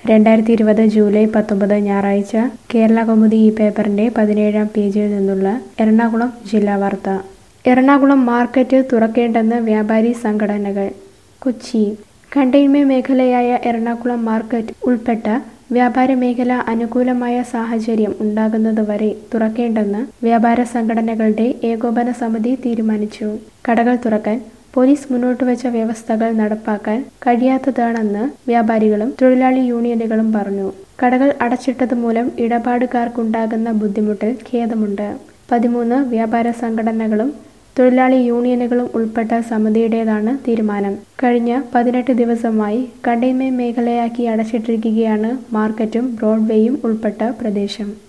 രണ്ടായിരത്തി ഇരുപത് ജൂലൈ പത്തൊമ്പത് ഞായറാഴ്ച കേരള കൗമുദി ഈ പേപ്പറിന്റെ പതിനേഴാം പേജിൽ നിന്നുള്ള എറണാകുളം ജില്ലാ വാർത്ത എറണാകുളം മാർക്കറ്റ് തുറക്കേണ്ടെന്ന് വ്യാപാരി സംഘടനകൾ കൊച്ചി കണ്ടെയ്ൻമെന്റ് മേഖലയായ എറണാകുളം മാർക്കറ്റ് ഉൾപ്പെട്ട വ്യാപാര മേഖല അനുകൂലമായ സാഹചര്യം ഉണ്ടാകുന്നതുവരെ തുറക്കേണ്ടെന്ന് വ്യാപാര സംഘടനകളുടെ ഏകോപന സമിതി തീരുമാനിച്ചു കടകൾ തുറക്കാൻ പോലീസ് മുന്നോട്ടുവച്ച വ്യവസ്ഥകൾ നടപ്പാക്കാൻ കഴിയാത്തതാണെന്ന് വ്യാപാരികളും തൊഴിലാളി യൂണിയനുകളും പറഞ്ഞു കടകൾ അടച്ചിട്ടതുമൂലം ഇടപാടുകാർക്കുണ്ടാകുന്ന ബുദ്ധിമുട്ടിൽ ഖേദമുണ്ട് പതിമൂന്ന് വ്യാപാര സംഘടനകളും തൊഴിലാളി യൂണിയനുകളും ഉൾപ്പെട്ട സമിതിയുടേതാണ് തീരുമാനം കഴിഞ്ഞ പതിനെട്ട് ദിവസമായി കണ്ടെയ്ൻമെന്റ് മേഖലയാക്കി അടച്ചിട്ടിരിക്കുകയാണ് മാർക്കറ്റും ബ്രോഡ്വേയും ഉൾപ്പെട്ട പ്രദേശം